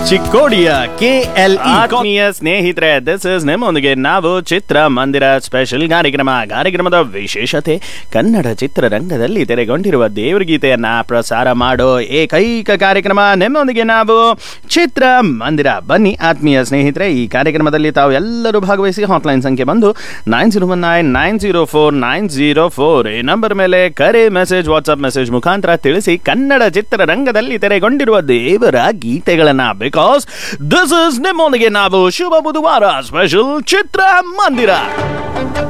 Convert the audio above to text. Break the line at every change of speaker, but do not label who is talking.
ಚಿಕ್ಕೋಡಿಯ K L
ಆತ್ಮೀಯ ಸ್ನೇಹಿತರೆ this is ನಿಮ್ಮೊಂದಿಗೆ ನಾವು ಚಿತ್ರ ಮಂದಿರ ಸ್ಪೆಷಲ್ ಕಾರ್ಯಕ್ರಮ ಕಾರ್ಯಕ್ರಮದ ವಿಶೇಷತೆ ಕನ್ನಡ ಚಿತ್ರರಂಗದಲ್ಲಿ ತೆರೆಗೊಂಡಿರುವ ದೇವರಗೀತೆಯನ್ನ ಪ್ರಸಾರ ಮಾಡೋ ಏಕೈಕ ಕಾರ್ಯಕ್ರಮ ನಿಮ್ಮೊಂದಿಗೆ ನಾವು ಚಿತ್ರ ಮಂದಿರ ಬನ್ನಿ ಆತ್ಮೀಯ ಸ್ನೇಹಿತರೆ ಈ ಕಾರ್ಯಕ್ರಮದಲ್ಲಿ ತಾವು ಎಲ್ಲರೂ ಭಾಗವಹಿಸಿ ಹಾಟ್ಲೈನ್ ಸಂಖ್ಯೆ ಬಂದು nine zero one nine nine zero four nine zero four ಈ ನಂಬರ್ ಮೇಲೆ ಕರೆ ಮೆಸೇಜ್ ವಾಟ್ಸ್ಆಪ್ ಮೆಸೇಜ್ ಮುಖಾಂತರ ತಿಳಿಸಿ ಕನ್ನಡ ಚಿತ್ರರಂಗದಲ್ಲಿ ತೆರೆಗೊಂಡಿರುವ ದೇವರ ಗೀತೆಗಳನ್ನ ಬಿಕಾಸ್ ದಿಸ್ ಇಸ್ ನಿಮ್ಮೊಂದಿಗೆ ನಾವು ಶುಭ ಬುಧವಾರ ಸ್ಪೆಷಲ್ ಚಿತ್ರ ಮಂದಿರ